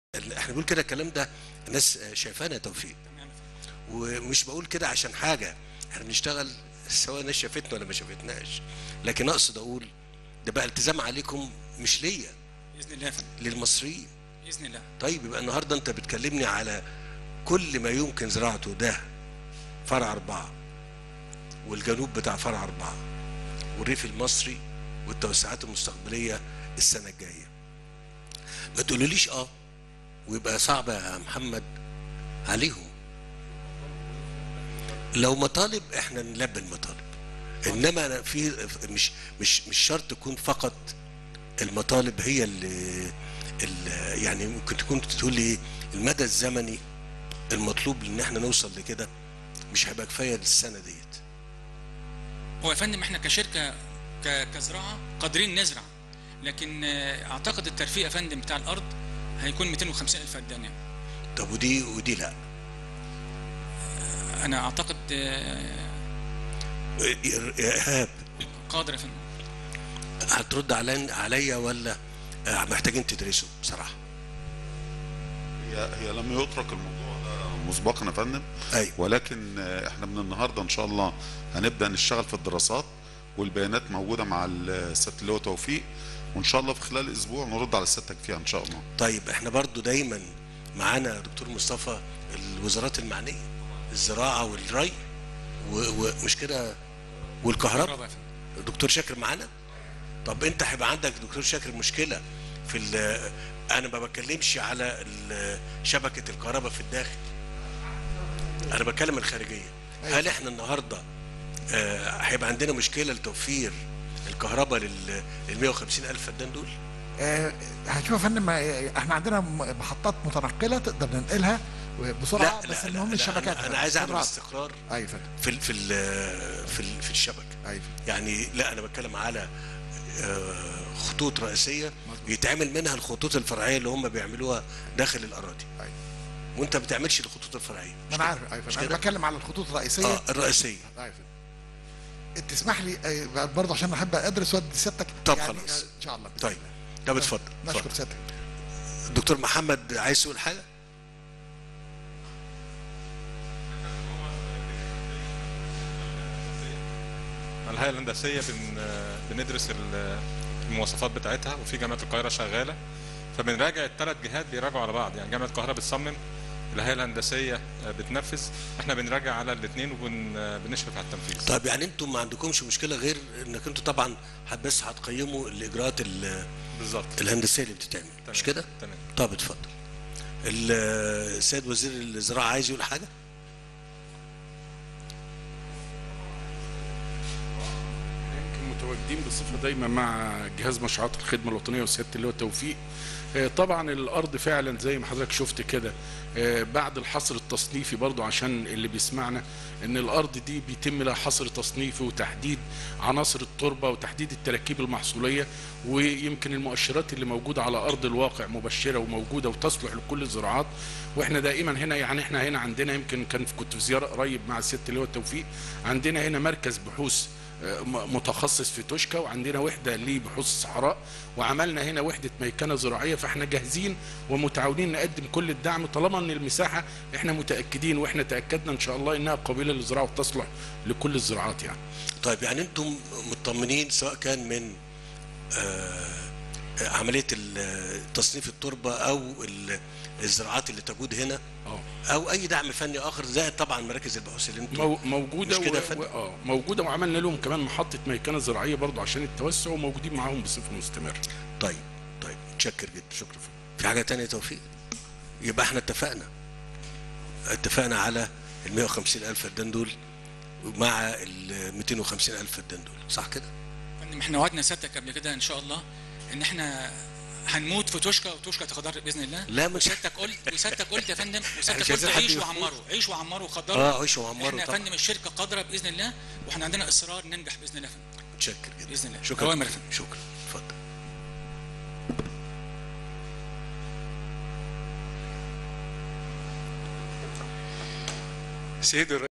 احنا بنقول كده الكلام ده الناس شايفانا يا توفيق ومش بقول كده عشان حاجه احنا بنشتغل سواء الناس شافتنا ولا ما شافتناش لكن اقصد اقول ده بقى التزام عليكم مش ليا باذن الله يا فندم للمصريين باذن الله طيب يبقى النهارده انت بتكلمني على كل ما يمكن زراعته ده فرع أربعة والجنوب بتاع فرع أربعة والريف المصري والتوسعات المستقبلية السنة الجاية ما تقولوليش اه ويبقى صعب يا محمد عليهم لو مطالب احنا نلبي المطالب انما أنا في مش مش مش شرط تكون فقط المطالب هي اللي, اللي يعني ممكن تكون تقول لي المدى الزمني المطلوب ان احنا نوصل لكده مش هيبقى كفايه للسنه ديت هو يا فندم احنا كشركه ك- كزراعه قادرين نزرع لكن آه، اعتقد الترفيه يا فندم بتاع الارض هيكون 250 الف فدان يعني. طب ودي ودي لا انا اعتقد آه، ايهاب قادر يا فندم هترد علي عليا ولا آه، محتاجين تدرسوا بصراحه هي هي لم يترك الموضوع ده مسبقا يا فندم ايوه ولكن آه، احنا من النهارده ان شاء الله هنبدا نشتغل في الدراسات والبيانات موجوده مع السيد اللي هو توفيق وان شاء الله في خلال اسبوع نرد على سيادتك فيها ان شاء الله طيب احنا برضو دايما معانا يا دكتور مصطفى الوزارات المعنيه الزراعه والري و- ومش كده والكهرباء كهرباء يا فندم دكتور شاكر معانا طب انت هيبقى عندك دكتور شاكر مشكله في ال- انا ما بتكلمش على ال- شبكه الكهرباء في الداخل انا بتكلم الخارجيه هل احنا النهارده آه، هيبقى عندنا مشكله لتوفير الكهرباء لل لل 150 الف فدان دول آه، هتشوف يا فندم آه، احنا عندنا م- محطات متنقله تقدر ننقلها بسرعه بس المهم الشبكات انا, أنا عايز اعمل قدرات. استقرار ايوه يا فندم في ال في ال في, ال في الشبكه ايوه يعني لا انا بتكلم على آه، خطوط رئيسيه يتعمل منها الخطوط الفرعيه اللي هم بيعملوها داخل الاراضي ايوه وانت ما بتعملش الخطوط الفرعيه ما انا عارف ايوه مش فندم. كده؟ انا بتكلم على الخطوط الرئيسيه اه الرئيسيه ايوه يا فندم. تسمح لي آه، برضه عشان احب ادرس وادي سيادتك طب يعني، خلاص. آه، ان شاء الله طيب طب اتفضل نشكر اتفضل سيادتك دكتور محمد عايز تقول حاجه الهيئة الهندسية بن بندرس ال- المواصفات بتاعتها وفي جامعة القاهرة شغالة فبنراجع الثلاث جهات بيراجعوا على بعض يعني جامعة القاهرة بتصمم الهيئة الهندسية بتنفذ احنا بنراجع على الاثنين وبنشرف على التنفيذ طب يعني انتم ما عندكمش مشكله غير انك انتم طبعا هت- بس هتقيموا الاجراءات ال- بالظبط الهندسيه اللي بتتعمل مش تمام. كده؟ تمام طب اتفضل ال- السيد وزير الزراعه عايز يقول حاجه؟ يمكن متواجدين بصفه دايما مع جهاز مشروعات الخدمه الوطنيه وسياده اللواء توفيق آه، طبعا الارض فعلا زي ما حضرتك شفت كده آه، بعد الحصر التصنيفي برضو عشان اللي بيسمعنا ان الارض دي بيتم لها حصر تصنيفي وتحديد عناصر التربه وتحديد التراكيب المحصوليه ويمكن المؤشرات اللي موجوده على ارض الواقع مبشره وموجوده وتصلح لكل الزراعات واحنا دائما هنا يعني احنا هنا عندنا يمكن كان كنت في زياره قريب مع سياده اللواء توفيق عندنا هنا مركز بحوث م- متخصص في توشكا وعندنا وحده لبحوث الصحراء وعملنا هنا وحده ميكنه زراعيه فاحنا جاهزين ومتعاونين نقدم كل الدعم طالما ان المساحه احنا متاكدين واحنا تاكدنا ان شاء الله انها قابله للزراعه وتصلح لكل الزراعات يعني طيب يعني انتم مطمنين سواء كان من آه، عمليه ال- تصنيف التربه او ال- الزراعات اللي تجود هنا اه او اي دعم فني اخر زائد طبعا مراكز البحوث اللي انتم مو- موجوده مش كده يا و... فندم؟ و... اه موجوده وعملنا لهم كمان محطه ميكنه زراعيه برضو عشان التوسع وموجودين معاهم بصفه مستمره طيب طيب متشكر جدا شكرا في حاجه تانية يا توفيق يبقى احنا اتفقنا اتفقنا على ال 150 الف فدان دول مع ال 250 الف فدان دول صح كده فندم احنا وعدنا سيادتك قبل كده ان شاء الله ان احنا هنموت في توشكا وتوشكا تخضر باذن الله لا مش وسيادتك قلت وسيادتك قلت يا فندم مش وسيادتك قلت عايزين حد عيش يقول. وعمروا عيش وعمروا وخضروا اه عيشوا وعمروا احنا يا طبعا فندم الشركه قادره باذن الله واحنا عندنا اصرار ننجح باذن الله يا فندم متشكر جدا بإذن الله. شكرا أوامر يا فندم. شكرا اتفضل سيد الرئيس